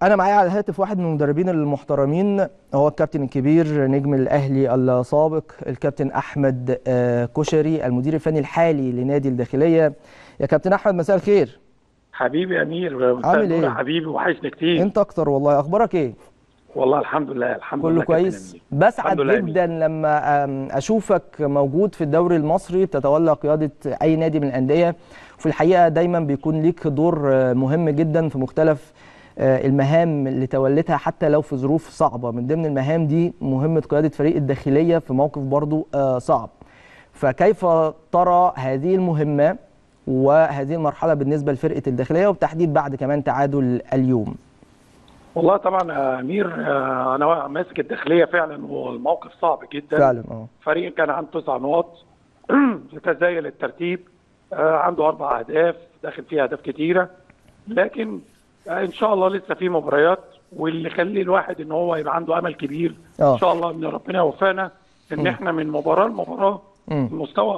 انا معايا على الهاتف واحد من المدربين المحترمين هو الكابتن الكبير نجم الاهلي السابق الكابتن احمد آه، كشري المدير الفني الحالي لنادي الداخليه يا كابتن احمد مساء الخير حبيبي يا امير مساء عامل النور إيه؟ يا حبيبي وحشني كتير انت اكتر والله اخبارك ايه والله الحمد لله الحمد لله كله كابتن كويس أمير. بسعد الحمد لله يا جدا لما آم، اشوفك موجود في الدوري المصري بتتولى قياده اي نادي من الانديه وفي الحقيقه دايما بيكون ليك دور آه، مهم جدا في مختلف آه، المهام اللي تولتها حتى لو في ظروف صعبه من ضمن المهام دي مهمه قياده فريق الداخليه في موقف برضو آه، صعب فكيف ترى هذه المهمه وهذه المرحله بالنسبه لفرقه الداخليه وبالتحديد بعد كمان تعادل اليوم والله طبعا يا امير آه، انا ماسك الداخليه فعلا والموقف صعب جدا فعلا اه فريق كان عنده تسع نقاط يتزايل الترتيب آه، عنده اربع اهداف داخل فيه اهداف كتيره لكن آه، ان شاء الله لسه في مباريات واللي يخلي الواحد ان هو يبقى عنده امل كبير آه. ان شاء الله ان ربنا يوفقنا ان احنا من مباراه لمباراه مم. المستوى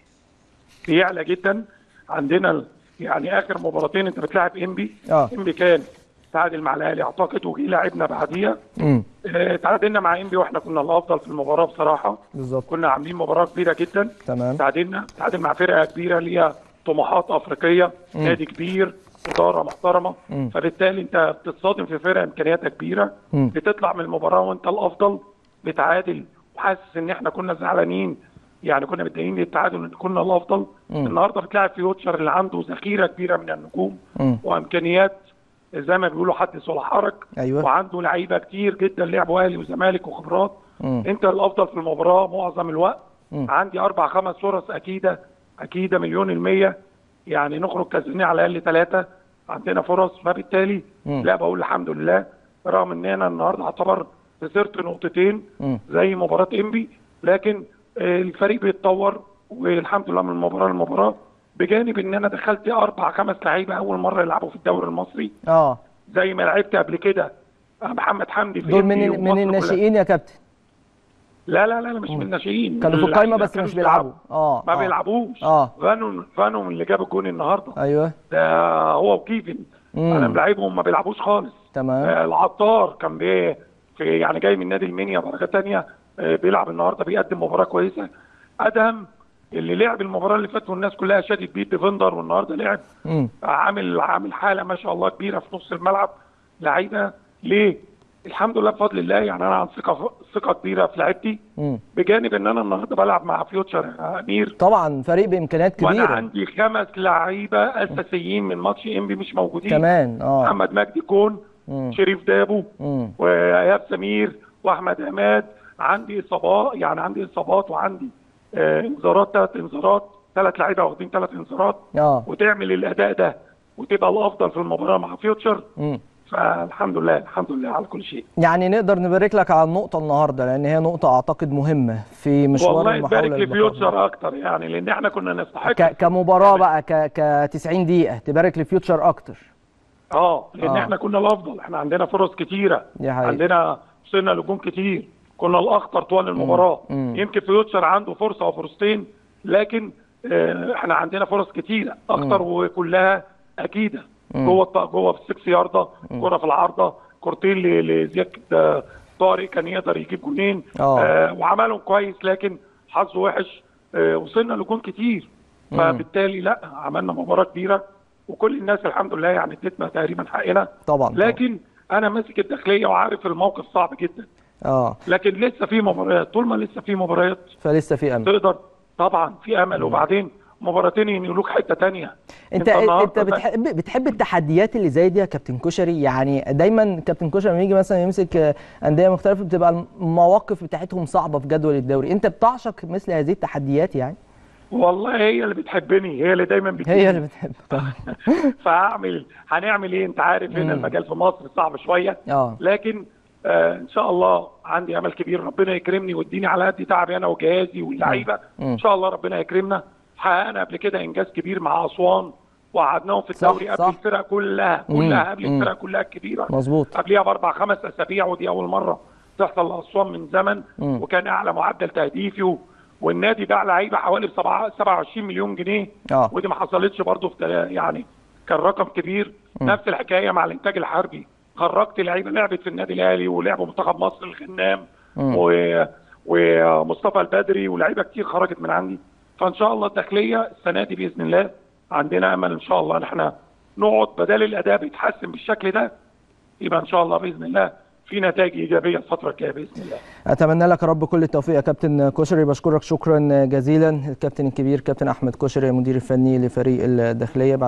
بيعلى جدا عندنا ال- يعني اخر مباراتين انت بتلعب انبي آه. انبي كان تعادل مع الاهلي اعتقد وجي لعبنا بعديها امم آه، تعادلنا مع انبي واحنا كنا الافضل في المباراه بصراحه بالظبط كنا عاملين مباراه كبيره جدا تمام تعادلنا تعادل مع فرقه كبيره ليها طموحات افريقيه نادي كبير اداره محترمه مم. فبالتالي انت بتتصادم في فرقه امكانياتها كبيره مم. بتطلع من المباراه وانت الافضل بتعادل وحاسس ان احنا كنا زعلانين يعني كنا متضايقين للتعادل ان كنا الافضل مم. النهارده بتلاعب فيوتشر اللي عنده ذخيره كبيره من النجوم مم. وامكانيات زي ما بيقولوا حدث ولا حرج أيوة. وعنده لعيبه كتير جدا لعبوا اهلي وزمالك وخبرات مم. انت الافضل في المباراه معظم الوقت مم. عندي اربع خمس فرص اكيده اكيده مليون المية يعني نخرج كسبانين على الاقل ثلاثه عندنا فرص فبالتالي مم. لا بقول الحمد لله رغم ان انا النهارده اعتبر خسرت نقطتين مم. زي مباراه انبي لكن آه، الفريق بيتطور والحمد لله من مباراه لمباراه بجانب ان انا دخلت اربع خمس لعيبه اول مره يلعبوا في الدوري المصري اه زي ما لعبت قبل كده آه، محمد حمدي في دول من إنبي ال- ومصر من كلها. الناشئين يا كابتن لا لا لا لا مش من الناشئين كانوا في اللعيبة القايمه بس كانوش مش بيلعبوا اه ما آه. بيلعبوش آه. فانو فانو اللي جاب الجون النهارده ايوه ده هو وكيفن مم. انا ملاعبهم ما بيلعبوش خالص تمام آه العطار كان بي في يعني جاي من نادي المنيا درجه ثانيه آه بيلعب النهارده بيقدم مباراه كويسه ادهم اللي لعب المباراه اللي فاتت والناس كلها شادت بيه ديفندر والنهارده لعب امم عامل عامل حاله ما شاء الله كبيره في نص الملعب لعيبه ليه؟ الحمد لله بفضل الله يعني انا عن ثقه ثقه كبيره في لعيبتي امم بجانب ان انا النهارده بلعب مع فيوتشر يا امير طبعا فريق بامكانيات وانا كبيره عندي خمس لعيبه اساسيين من ماتش انبي مش موجودين كمان اه محمد مجدي كون مم. شريف دابو امم وايهاب سمير واحمد عماد عندي اصابات يعني عندي اصابات وعندي آه، انذارات ثلاث انذارات ثلاث لعيبه واخدين ثلاث انذارات اه وتعمل الاداء ده وتبقى الافضل في المباراه مع فيوتشر امم فالحمد لله الحمد لله على كل شيء يعني نقدر نبارك لك على النقطه النهارده لان هي نقطه اعتقد مهمه في مشوار والله المحاوله تبارك للبقاء. لفيوتشر اكتر يعني لان احنا كنا نستحق ك... كمباراه بقى ك ك 90 دقيقه تبارك لفيوتشر اكتر اه لان آه. احنا كنا الافضل احنا عندنا فرص كتيره دي حقيقة. عندنا وصلنا لجون كتير كنا الاخطر طوال المباراه مم. يمكن فيوتشر عنده فرصه او فرصتين لكن آه احنا عندنا فرص كتيره اكتر وكلها اكيده جوه الط- جوه في السكس يارده كره في العارضه كورتين ل- لزياد آه، طارق كان يقدر يجيب جونين آه. آه وعملهم كويس لكن حظه وحش آه وصلنا لجون كتير فبالتالي لا عملنا مباراه كبيره وكل الناس الحمد لله يعني ادتنا تقريبا حقنا طبعا لكن انا ماسك الداخليه وعارف الموقف صعب جدا اه لكن لسه في مباريات طول ما لسه في مباريات فلسه في امل تقدر طبعا في امل وبعدين مباراتين ينقلوك حته تانية انت انت النهاردة بتحب بتحب التحديات اللي زي دي يا كابتن كشري يعني دايما كابتن كشري لما يجي مثلا يمسك آه، انديه مختلفه بتبقى المواقف بتاعتهم صعبه في جدول الدوري انت بتعشق مثل هذه التحديات يعني والله هي اللي بتحبني هي اللي دايما بتجيبني هي اللي بتحب طبعا فهعمل هنعمل ايه انت عارف هنا المجال في مصر صعب شويه اه لكن آه ان شاء الله عندي امل كبير ربنا يكرمني ويديني على قد تعبي انا وجهازي واللعيبه مم. ان شاء الله ربنا يكرمنا حققنا قبل كده انجاز كبير مع اسوان وقعدناهم في صح، الدوري قبل صح. الفرق كلها مم، كلها قبل مم. الفرق كلها الكبيره مظبوط قبليها باربع خمس اسابيع ودي اول مره تحصل لاسوان من زمن مم. وكان اعلى معدل تهديفي و... والنادي باع لعيبه حوالي ب 27 مليون جنيه اه ودي ما حصلتش برضه في تلا- يعني كان رقم كبير مم. نفس الحكايه مع الانتاج الحربي خرجت لعيبه لعبت في النادي الاهلي ولعبوا منتخب مصر الغنام و... ومصطفى البدري ولاعيبه كتير خرجت من عندي فان شاء الله الداخليه السنه دي باذن الله عندنا امل ان شاء الله ان احنا نقعد بدل الاداء بيتحسن بالشكل ده يبقى ان شاء الله باذن الله في نتائج ايجابيه الفتره الجايه باذن الله. اتمنى لك يا رب كل التوفيق يا كابتن كشري بشكرك شكرا جزيلا الكابتن الكبير كابتن احمد كشري المدير الفني لفريق الداخليه